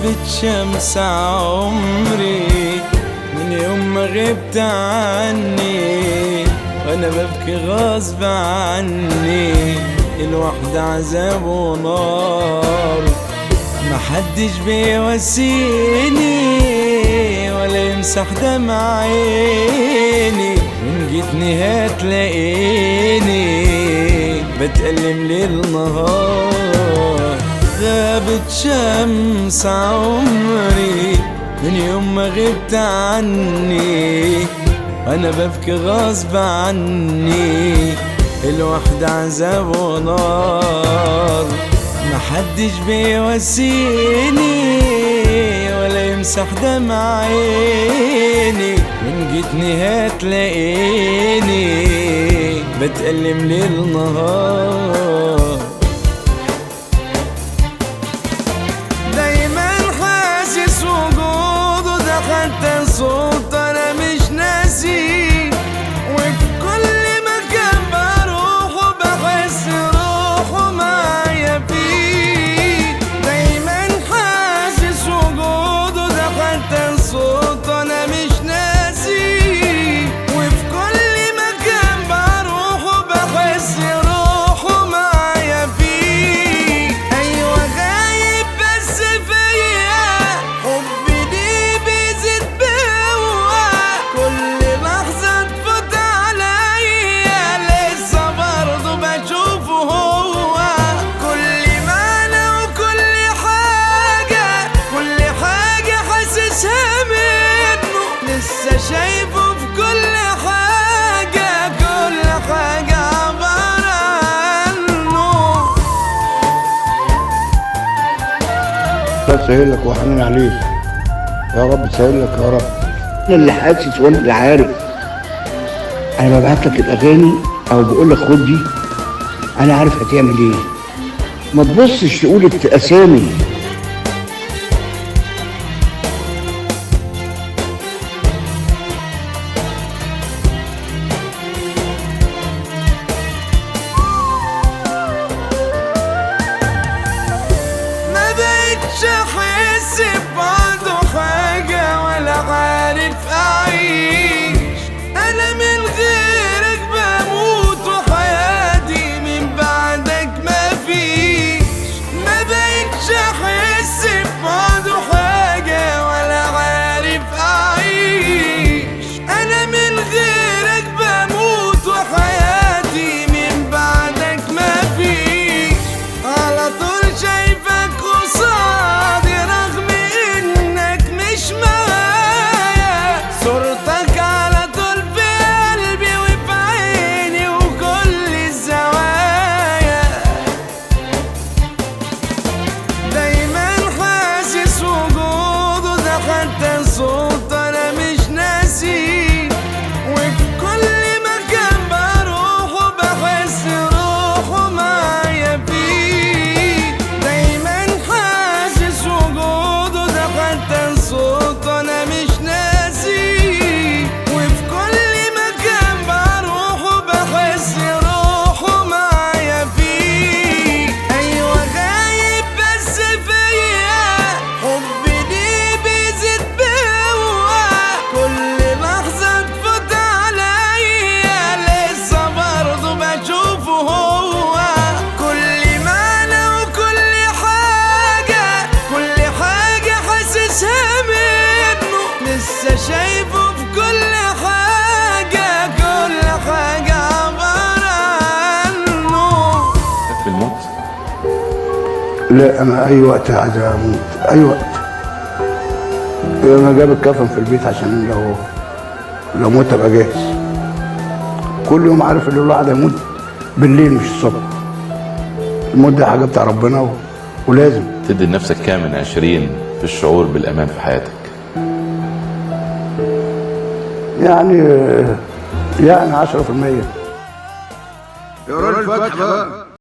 غابت شمس عمري من يوم ما غبت عني وانا ببكي غصب عني الوحدة عذاب ونار محدش بيواسيني ولا يمسح دمع عيني من جيتني هتلاقيني بتألم ليل نهار غابت شمس عمري من يوم ما غبت عني انا ببكي غصب عني الوحدة عذاب ونار محدش بيواسيني ولا يمسح دمع عيني من جيتني هتلاقيني بتألم ليل نهار دايما حاسس وجوده ده حتى صوت انا مش ناسي وفي كل مكان بروحه بحس روحه معايا فيه دايما حاسس وجوده ده حتى صوت انا مش ناسي وفي كل مكان بروحه بحس روحه معايا فيه ايوه غايب بس فيا حبي ليه بيزيد بقوة كل لحظة تفوت عليا لسه برضه بشوفه هو كل معنى وكل حاجة كل حاجة حاسسها منه لسه شايفه في كل حاجة كل حاجة عبارة عنه الله تسهل لك وحنين عليك يا رب تسهل لك يا رب انا اللي حاسس وانا اللي عارف انا ببعت لك الاغاني او بقول لك خد دي انا عارف هتعمل ايه ما تبصش تقول اسامي ما بقتش احس ببعضه حاجة ولا عارف اعيش انا من غيرك بموت وحياتي من بعدك مفيش ما بقتش احس ببعضه حاجة ولا عارف اعيش انا من غيرك بموت وحياتي من بعدك مفيش على طول شايفك قصادي رغم انك مش معايا صورتك على طول في قلبي وفي عيني وكل الزوايا دايما حاسس وجوده ده حتى صوت انا مش ناسي وفي كل مكان بروحه بحس روحه معايا فيه دايما حاسس وجوده ده حتى صوت انا مش ناسي وفي كل مكان بروحه بحس روحه معايا فيه ايوه غايب بس فيا حبي ليه بيزيد بقوة كل لحظة تفوت عليا لسه برضه بشوفه هو كل معنى وكل حاجة كل حاجة حاسسها منه لسه شايفه في كل حاجة كل حاجة عبارة عنه بالموت لا انا اي وقت عايز اموت اي وقت انا جايب الكفن في البيت عشان لو لو مت ابقى جاهز كل يوم عارف ان الواحد هيموت بالليل مش الصبح الموت ده حاجه بتاع ربنا و... ولازم تدي لنفسك كام من عشرين في الشعور بالأمان في حياتك يعني يعني 10% يا راجل الفتح بقى